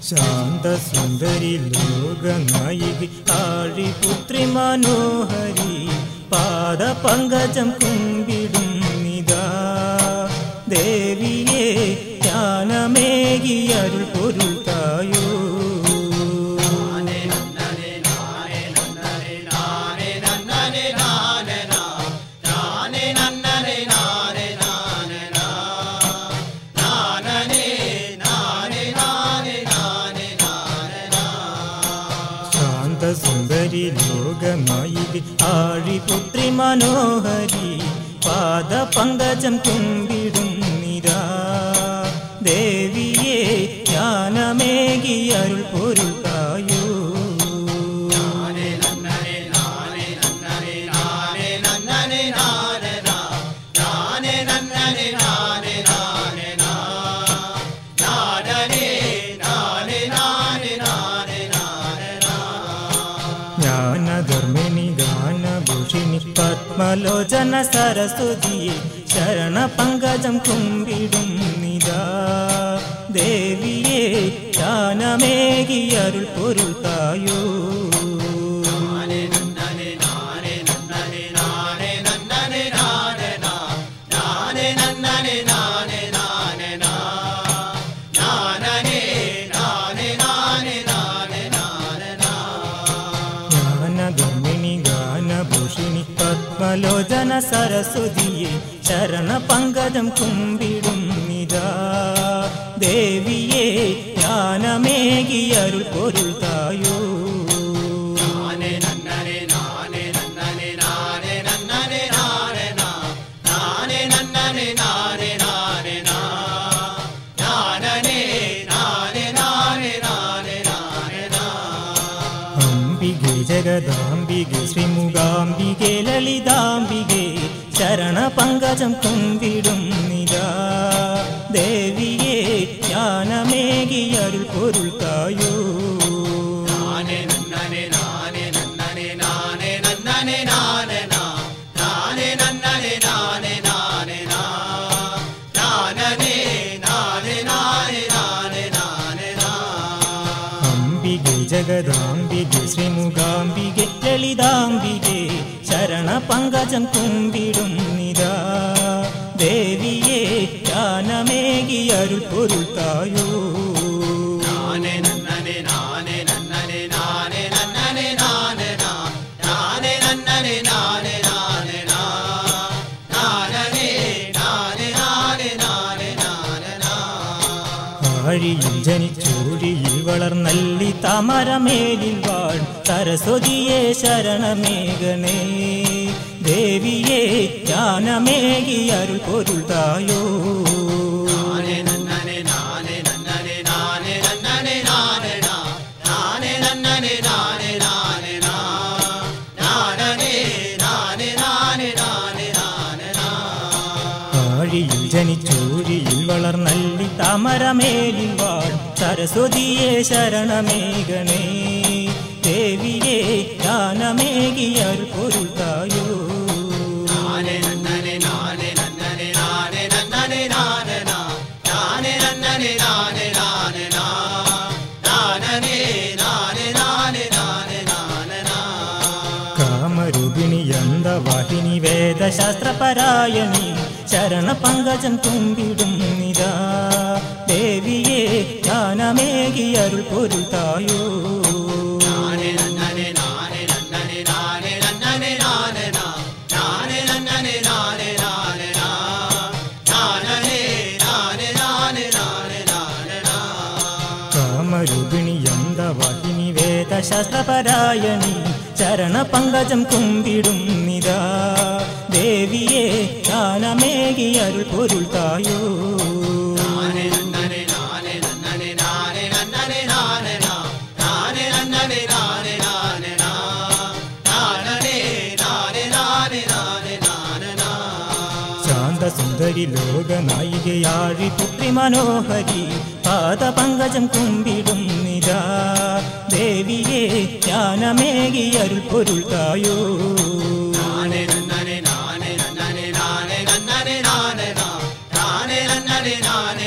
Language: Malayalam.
ശാന്തസുന്ദരി ലോകനായികി ആഴിപുത്രി മനോഹരി പാദപങ്കജം കുമ്പിടും നിതാ ദേവിയെ ജ്ഞാനമേകിയരുൾ പൊരുൾത്തായോ ശാന്തസുന്ദരി ലോകനായികി ആഴിപുത്രി മനോഹരി പാദപങ്കജം കുമ്പിടും നിരാ ദേവിയെ ജ്ഞാനമേകിയരുൾ പൊരുൾത്തായോ ജ്ഞാനധർമ്മിണി ഗാനഭൂഷിണി പത്മലോചന സരസ്വതിയെ ശരണ പങ്കജം കുമ്പിടും നിതാ ദേവിയെ ജ്ഞാനമേകിയരുൾ പൊരുൾത്തായോ ജ്ഞാനഗമിനി ഗാനഭൂഷിണി പത്മലോചന സരസ്വതിയെ ശരണ പങ്കജം കുമ്പിടും നിതാ ദേവിയെ ജ്ഞാനമേകിയരുൾ പൊരുൾത്തായോ അംബികെ ജഗദാംബികെ ശ്രീമുഖാംബികെ ലളിതാംബികെ ശരണ പങ്കജം കുമ്പിടും നിതാ ദേവിയെ ജ്ഞാനമേകിയരുൾ പൊരുൾത്തായോ അംബികെ ജഗദാംബികെ ശ്രീമുഖാംബികെ ലളിതാംബികെ ശരണ പങ്കജം കുമ്പിടും നിതാ ദേവിയെ ജ്ഞാനമേകിയരുൾ പൊരുൾത്തായോ ആഴിയിൽ ജനിച്ചൂഴിയിൽ വളർന്നല്ലി താമരമേലിൽ വാൾ സരസ്വതിയെ ശരണമേകണേ ദേവിയെ ജ്ഞാനമേകി അരുൾ പൊരുൾതായോ ആഴിയിൽ ജനിച്ചൂഴിയിൽ വളർന്നല്ലി താമരമേലിൽ വാൾ സരസ്വതിയെ ശരണമേകണേ ദേവിയെ ജ്ഞാനമേകി അരുൾ പൊരുൾതായോ കാമരൂപിണി യന്തവാഹിനി വേദശാസ്ത്രപരായണി ശരണ പങ്കജം കുമ്പിടും നിതാ ദേവിയെ ജ്ഞാനമേകി അരുൾ പൊരുൾതായോ കാമരൂപിണി യന്തവാഹിനി വേദശാസ്ത്രപരായണി ചരണ പങ്കജം കുമ്പിടും നിതാ ദേവിയെ ജ്ഞാനമേകി അരുൾ പൊരുൾതായോ ശാന്തസുന്ദരി ലോകനായികയാഴി പുത്രി മനോഹരി പാദപങ്കജം കുമ്പിടും നിതാ ദേവിയെ ജ്ഞാനമേകി അരുൾ പൊരുൾതായോ നാനേ